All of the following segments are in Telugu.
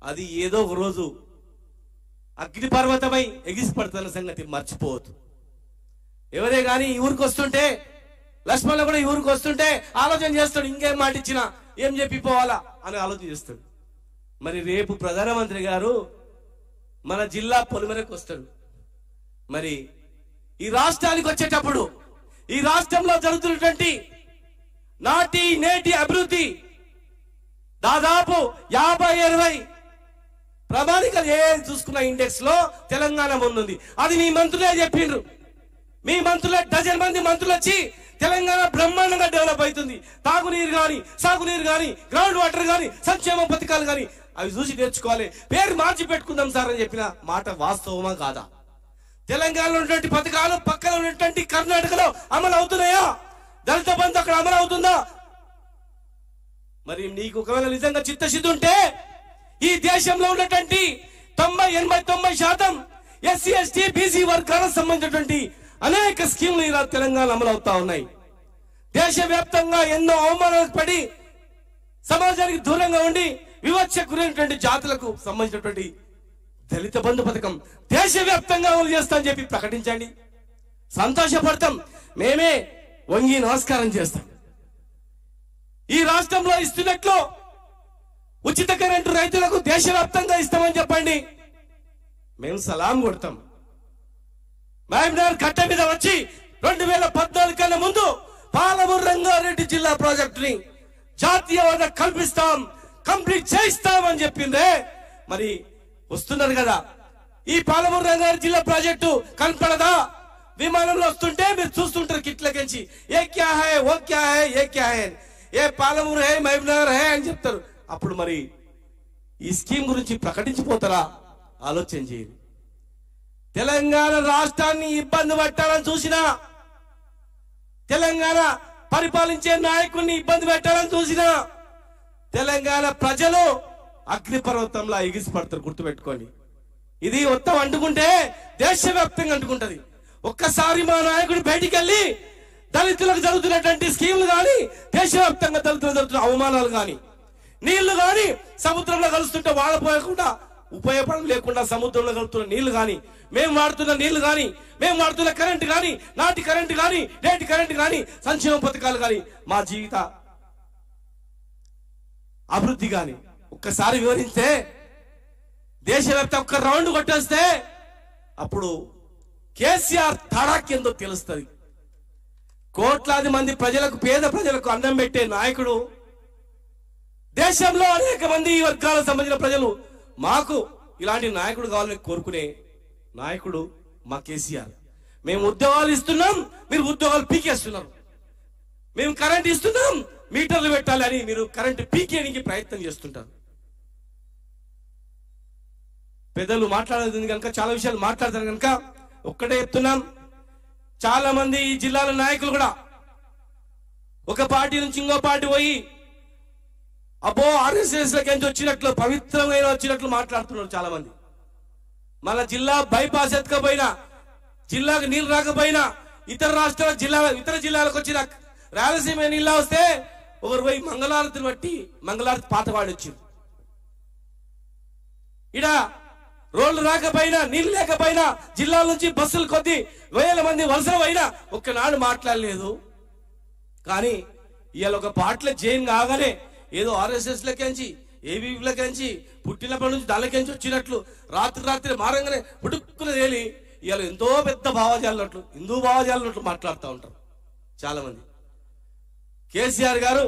అది ఏదో ఒక రోజు అగ్నిపర్వతమై ఎగిసిపడుతున్న సంగతి మర్చిపోవద్దు ఎవరే గాని ఈ ఊరికి వస్తుంటే లక్ష్మణ్ కూడా ఈ ఊరికి వస్తుంటే ఆలోచన చేస్తాడు ఇంకేం మాట ఇచ్చినా ఏం చెప్పి పోవాలా అని ఆలోచన చేస్తాడు మరి రేపు ప్రధానమంత్రి గారు మన జిల్లా పొలిమరకు వస్తాడు మరి ఈ రాష్ట్రానికి వచ్చేటప్పుడు ఈ రాష్ట్రంలో జరుగుతున్నటువంటి నాటి నేటి అభివృద్ధి దాదాపు యాభై ఇరవై ప్రామాణికలు ఏ చూసుకున్న ఇండెక్స్ లో తెలంగాణ ముందుంది అది మీ మంత్రులే చెప్పిండ్రు మీ మంత్రులే డజన్ మంది మంత్రులు వచ్చి తెలంగాణ బ్రహ్మాండంగా డెవలప్ అవుతుంది తాగునీరు గాని సాగునీరు గాని గ్రౌండ్ వాటర్ గాని సంక్షేమ పథకాలు గాని అవి చూసి నేర్చుకోవాలి పేరు మార్చి పెట్టుకుందాం సార్ అని చెప్పిన మాట వాస్తవమా కాదా తెలంగాణలో ఉన్నటువంటి పథకాలు పక్కన ఉన్నటువంటి కర్ణాటకలో అమలు అవుతున్నాయా దళిత బంధు అక్కడ అమలు అవుతుందా మరి నీకు ఒకవేళ నిజంగా చిత్తశుద్ధి ఉంటే ఈ దేశంలో ఉన్నటువంటి తొంభై ఎనభై తొంభై శాతం ఎస్సీ ఎస్టీ బీసీ వర్గాలకు సంబంధించినటువంటి అనేక స్కీములు ఇలా తెలంగాణ అమలు అవుతా ఉన్నాయి దేశవ్యాప్తంగా ఎన్నో అవమానాలకు పడి సమాజానికి దూరంగా ఉండి వివక్ష గురైనటువంటి జాతులకు సంబంధించినటువంటి దళిత బంధు పథకం దేశవ్యాప్తంగా అమలు చేస్తా అని చెప్పి ప్రకటించండి సంతోషపడతాం మేమే వంగి నమస్కారం చేస్తాం ఈ రాష్ట్రంలో ఇస్తున్నట్లు ఉచిత కరెంటు రైతులకు దేశవ్యాప్తంగా ఇస్తామని చెప్పండి మేము సలాం కొడతాం మహబూబ్నగర్ కట్ట మీద వచ్చి రెండు వేల పద్నాలుగు కన్నా ముందు పాలమూరు రంగారెడ్డి జిల్లా ప్రాజెక్టుని జాతీయ హోదా కల్పిస్తాం కంప్లీట్ చేయిస్తాం అని చెప్పిందే మరి వస్తున్నారు కదా ఈ పాలమూరు రంగారెడ్డి జిల్లా ప్రాజెక్టు కనపడదా విమానంలో వస్తుంటే మీరు చూస్తుంటారు కిట్లకించి ఏ క్యా హై ఓ క్యా హై ఏ క్యా హై అని. ఏ పాలమూరు హై మహబూబ్నగర్ హై అని చెప్తారు అప్పుడు మరి ఈ స్కీమ్ గురించి ప్రకటించిపోతారా ఆలోచన చేయండి తెలంగాణ రాష్ట్రాన్ని ఇబ్బంది పెట్టాలని చూసినా తెలంగాణ పరిపాలించే నాయకుడిని ఇబ్బంది పెట్టాలని చూసినా తెలంగాణ ప్రజలు అగ్నిపర్వతంలా ఎగిసిపడతారు గుర్తుపెట్టుకోండి ఇది మొత్తం అంటుకుంటే దేశవ్యాప్తంగా అంటుకుంటది ఒక్కసారి మా నాయకుడు బయటికి వెళ్ళి దళితులకు జరుగుతున్నటువంటి స్కీములు గాని దేశవ్యాప్తంగా దళితులకు జరుగుతున్న అవమానాలు గాని నీళ్లు గాని సముద్రంలో కలుస్తుంటే వాడపోయకుండా ఉపయోగపడం లేకుండా సముద్రంలో కలుస్తున్న నీళ్లు గాని మేము వాడుతున్న నీళ్లు గాని మేము వాడుతున్న కరెంట్ గాని నాటి కరెంట్ గాని నేటి కరెంట్ గాని సంక్షేమ పథకాలు గాని మా జీవిత అభివృద్ధి గాని ఒక్కసారి వివరిస్తే దేశవ్యాప్త ఒక్క రౌండ్ కొట్టేస్తే అప్పుడు కేసీఆర్ తడాకెందో తెలుస్తుంది కోట్లాది మంది ప్రజలకు పేద ప్రజలకు అన్నం పెట్టే నాయకుడు దేశంలో అనేక మంది ఈ వర్గాలకు సంబంధించిన ప్రజలు మాకు ఇలాంటి నాయకుడు కావాలని కోరుకునే నాయకుడు మా కేసీఆర్ మేము ఉద్యోగాలు ఇస్తున్నాం మీరు ఉద్యోగాలు పీకేస్తున్నారు మేము కరెంట్ ఇస్తున్నాం మీటర్లు పెట్టాలి అని మీరు కరెంట్ పీకేయడానికి ప్రయత్నం చేస్తుంటారు పెద్దలు మాట్లాడేది కనుక చాలా విషయాలు మాట్లాడతారు కనుక ఒక్కటే చెప్తున్నాం చాలా మంది ఈ జిల్లాల నాయకులు కూడా ఒక పార్టీ నుంచి ఇంకో పార్టీ పోయి అబ్బో ఆర్ఎస్ఎస్ నుంచి వచ్చినట్లు పవిత్రమైన వచ్చినట్లు మాట్లాడుతున్నారు చాలా మంది మన జిల్లా బైపాస్ ఎత్తకపోయినా జిల్లాకు నీళ్లు రాకపోయినా ఇతర రాష్ట్రాల జిల్లా ఇతర జిల్లాలకు వచ్చిన రాయలసీమ నీళ్ళ వస్తే ఒకరు పోయి మంగళారతిని బట్టి మంగళారతి పాత పాడి వచ్చింది ఇడ రోడ్లు రాకపోయినా నీళ్లు లేకపోయినా జిల్లాల నుంచి బస్సులు కొద్ది వేల మంది వలసలు అయినా ఒక్కనాడు మాట్లాడలేదు కానీ ఇవాళ ఒక పాటల జైన్ కాగానే ఏదో ఆర్ఎస్ఎస్ లకెంచి ఏబీలకెంచి పుట్టినప్పటి నుంచి దానికెంచి వచ్చినట్లు రాత్రి రాత్రి మారంగానే పుట్టుకుని తేలి ఇవాళ ఎంతో పెద్ద భావజాలన్నట్లు హిందూ భావజాలన్నట్లు మాట్లాడుతూ ఉంటారు చాలా మంది కేసీఆర్ గారు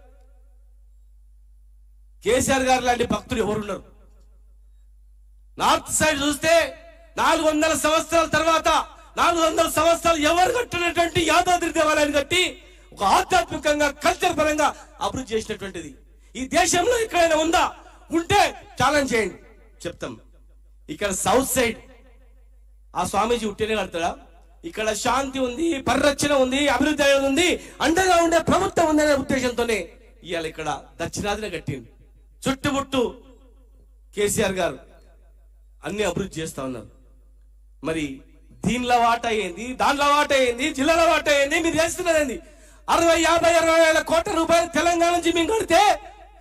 కేసీఆర్ గారు లాంటి భక్తులు ఎవరున్నారు నార్త్ సైడ్ చూస్తే నాలుగు వందల సంవత్సరాల తర్వాత నాలుగు వందల సంవత్సరాలు ఎవరు కట్టినటువంటి యాదాద్రి దేవాలయాన్ని కట్టి ఒక ఆధ్యాత్మికంగా కల్చర్ పరంగా అభివృద్ధి చేసినటువంటిది ఈ దేశంలో ఎక్కడైనా ఉందా ఉంటే ఛాలెంజ్ చేయండి చెప్తాం ఇక్కడ సౌత్ సైడ్ ఆ స్వామీజీ ఉట్టినే కడతాడా ఇక్కడ శాంతి ఉంది పరిరక్షణ ఉంది అభివృద్ధి అనేది ఉంది అండగా ఉండే ప్రభుత్వం ఉందనే ఉద్దేశంతోనే ఇవాళ ఇక్కడ దక్షిణాదిన కట్టింది చుట్టుముట్టు కేసీఆర్ గారు అన్ని అభివృద్ధి చేస్తా ఉన్నారు మరి దీనిలో వాట అయ్యింది దాంట్లో వాట అయ్యింది జిల్లాలో వాట అయ్యింది మీరు చేస్తున్నది అరవై యాభై అరవై వేల కోట్ల రూపాయలు తెలంగాణ నుంచి మేము కడితే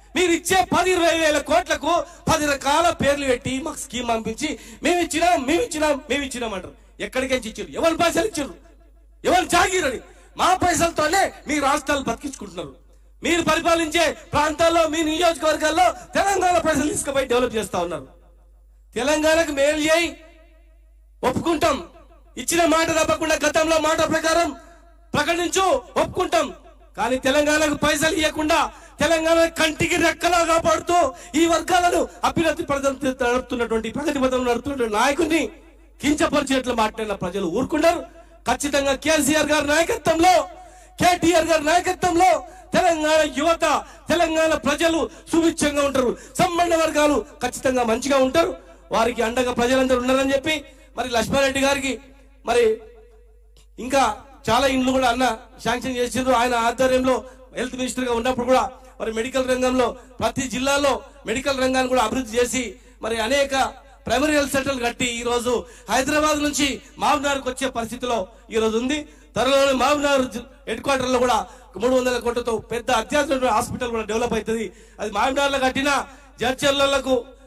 మీరు ఇచ్చే పది ఇరవై వేల కోట్లకు పది రకాల పేర్లు పెట్టి మాకు స్కీమ్ పంపించి మేము ఇచ్చినాం మేము ఇచ్చినాం మేము ఇచ్చినాం అంటారు ఎక్కడికెంచి ఇచ్చారు ఎవరు పైసలు ఇచ్చారు ఎవరు జాగీరని మా పైసలతోనే మీ రాష్ట్రాలు బతికించుకుంటున్నారు మీరు పరిపాలించే ప్రాంతాల్లో మీ నియోజకవర్గాల్లో తెలంగాణ ప్రజలు తీసుకుపోయి డెవలప్ చేస్తా ఉన్నారు తెలంగాణకు మేలు చేయి ఒప్పుకుంటాం ఇచ్చిన మాట తప్పకుండా గతంలో మాట ప్రకారం ప్రకటించు ఒప్పుకుంటాం కానీ తెలంగాణకు పైసలు ఇవ్వకుండా తెలంగాణ కంటికి రెక్కలా కాపాడుతూ ఈ వర్గాలను అభ్యున్నతి పథం నడుపుతున్నటువంటి ప్రగతి పథం నడుపుతున్నటువంటి నాయకుడిని కించపరిచేట్లు మాట్లాడిన ప్రజలు ఊరుకున్నారు ఖచ్చితంగా కేసీఆర్ గారి నాయకత్వంలో కేటీఆర్ గారి నాయకత్వంలో తెలంగాణ యువత తెలంగాణ ప్రజలు సుభిక్షంగా ఉంటారు సంబంధ వర్గాలు ఖచ్చితంగా మంచిగా ఉంటారు వారికి అండగా ప్రజలందరూ ఉన్నారని చెప్పి మరి లక్ష్మారెడ్డి గారికి మరి ఇంకా చాలా ఇండ్లు కూడా అన్న శాంక్షన్ చేసిండ్రు ఆయన ఆధ్వర్యంలో హెల్త్ మినిస్టర్ గా ఉన్నప్పుడు కూడా మరి మెడికల్ రంగంలో ప్రతి జిల్లాలో మెడికల్ రంగాన్ని కూడా అభివృద్ధి చేసి మరి అనేక ప్రైమరీ హెల్త్ సెంటర్లు కట్టి ఈ రోజు హైదరాబాద్ నుంచి మామనార్కి వచ్చే పరిస్థితిలో ఈ రోజు ఉంది త్వరలోనే మామనార్ హెడ్ క్వార్టర్ లో కూడా మూడు వందల కోట్లతో పెద్ద అత్యాధునిక హాస్పిటల్ కూడా డెవలప్ అవుతుంది అది మామనార్లో కట్టిన జడ్చర్లకు